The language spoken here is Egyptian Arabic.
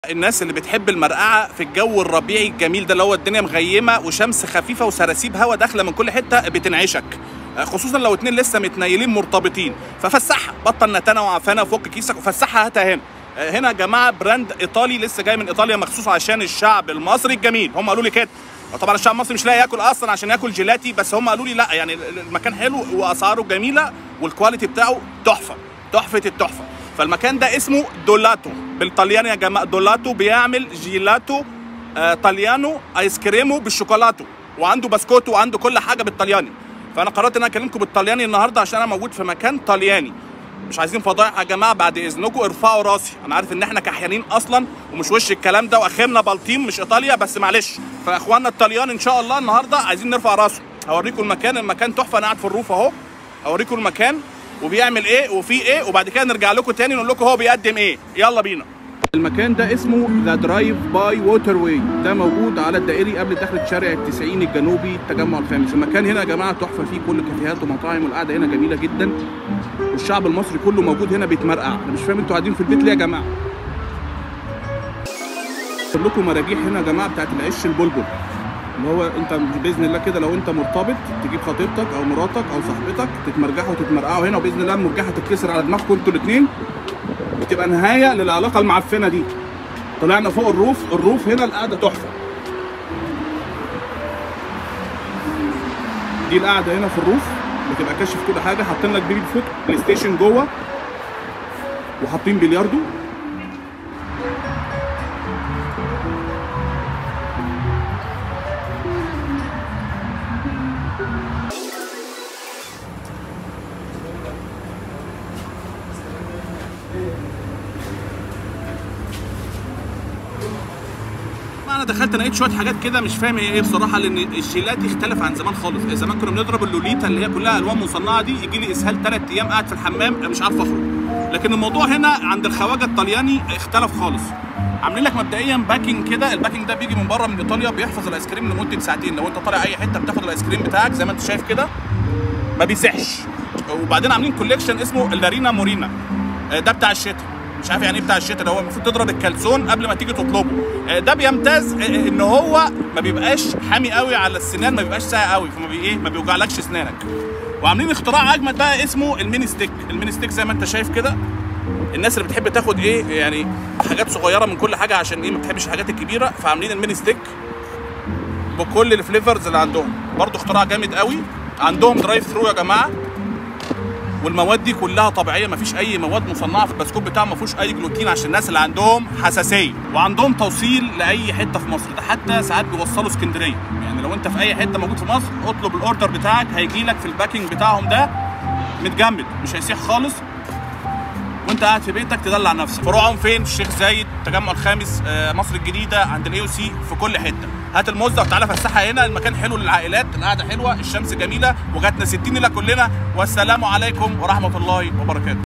الناس اللي بتحب المرقعه في الجو الربيعي الجميل ده اللي هو الدنيا مغيمه وشمس خفيفه وسراسيب هوا داخله من كل حته بتنعشك خصوصا لو اتنين لسه متنيلين مرتبطين ففسحها بطل نتانه وعفانه فك كيسك وفسحها هاتها هنا هنا يا جماعه براند ايطالي لسه جاي من ايطاليا مخصوص عشان الشعب المصري الجميل هم قالوا لي كده طبعا الشعب المصري مش لاقي ياكل اصلا عشان ياكل جيلاتي بس هم قالوا لي لا يعني المكان حلو واسعاره جميله والكواليتي بتاعه تحفه تحفه التحفه فالمكان ده اسمه دولاتو بالطلياني يا جماعه دولاتو بيعمل جيلاتو آه طليانو ايس كريمو بالشوكولاتو وعنده بسكوت وعنده كل حاجه بالطلياني فانا قررت ان انا اكلمكم بالطلياني النهارده عشان انا موجود في مكان طلياني مش عايزين فضايح يا جماعه بعد اذنكم ارفعوا راسي انا عارف ان احنا كحيانين اصلا ومش وش الكلام ده واخرنا بلطيم مش ايطاليا بس معلش فاخواننا الطليان ان شاء الله النهارده عايزين نرفع راسه هوريكم المكان المكان تحفه انا قاعد في الروف اهو هوريكم المكان وبيعمل ايه وفي ايه وبعد كده نرجع لكم تاني نقول لكم هو بيقدم ايه يلا بينا المكان ده اسمه ذا درايف باي ووتر واي ده موجود على الدائري قبل دخلة شارع التسعين الجنوبي التجمع الخامس المكان هنا يا جماعه تحفه فيه كل كافيهات ومطاعم والقعده هنا جميله جدا والشعب المصري كله موجود هنا بيتمرقع انا مش فاهم انتوا قاعدين في البيت ليه يا جماعه اقول لكم مراجيح هنا يا جماعه بتاعت العش البلبل اللي هو انت باذن الله كده لو انت مرتبط تجيب خطيبتك او مراتك او صاحبتك تتمرجحوا وتتمرقعوا هنا وباذن الله المرجحه تتكسر على دماغكم انتوا الاثنين بتبقى نهايه للعلاقه المعفنه دي طلعنا فوق الروف الروف هنا القعده تحفه دي القعده هنا في الروف بتبقى كاشف كل حاجه حاطين لك بيبي فوت بلاي ستيشن جوه وحاطين بلياردو انا دخلت لقيت شويه حاجات كده مش فاهم هي ايه بصراحه لان الجيلاتي اختلف عن زمان خالص زمان كنا بنضرب اللوليتا اللي هي كلها الوان مصنعه دي يجي لي اسهال ثلاث ايام قاعد في الحمام مش عارف اخرج لكن الموضوع هنا عند الخواجه الطلياني اختلف خالص عاملين لك مبدئيا باكينج كده الباكينج ده بيجي من بره من ايطاليا بيحفظ الايس كريم لمده ساعتين لو انت طالع اي حته بتاخد الايس كريم بتاعك زي ما انت شايف كده ما بيسحش وبعدين عاملين كوليكشن اسمه اللارينا مورينا ده بتاع الشتاء مش عارف يعني ايه بتاع الشتاء ده هو المفروض تضرب الكلسون قبل ما تيجي تطلبه ده بيمتاز ان هو ما بيبقاش حامي قوي على السنان ما بيبقاش ساقع قوي فما بي ايه ما بيوجعلكش اسنانك وعاملين اختراع اجمد بقى اسمه الميني ستيك الميني ستيك زي ما انت شايف كده الناس اللي بتحب تاخد ايه يعني حاجات صغيره من كل حاجه عشان ايه ما بتحبش الحاجات الكبيره فعاملين الميني ستيك بكل الفليفرز اللي عندهم برضو اختراع جامد قوي عندهم درايف ثرو يا جماعه والمواد دي كلها طبيعيه مفيش اي مواد مصنعه في البسكوت بتاعهم ما فيهوش اي جلوتين عشان الناس اللي عندهم حساسيه وعندهم توصيل لاي حته في مصر ده حتى ساعات بيوصلوا اسكندريه يعني لو انت في اي حته موجود في مصر اطلب الاوردر بتاعك هيجي لك في الباكينج بتاعهم ده متجمد مش هيسيح خالص وانت قاعد في بيتك تدلع نفسك فروعهم فين الشيخ زايد التجمع الخامس مصر الجديده عند الاي او سي في كل حته هات الموزه وتعالى فسحها هنا المكان حلو للعائلات القعده حلوه الشمس جميله وجاتنا 60 ليله كلنا والسلام عليكم ورحمه الله وبركاته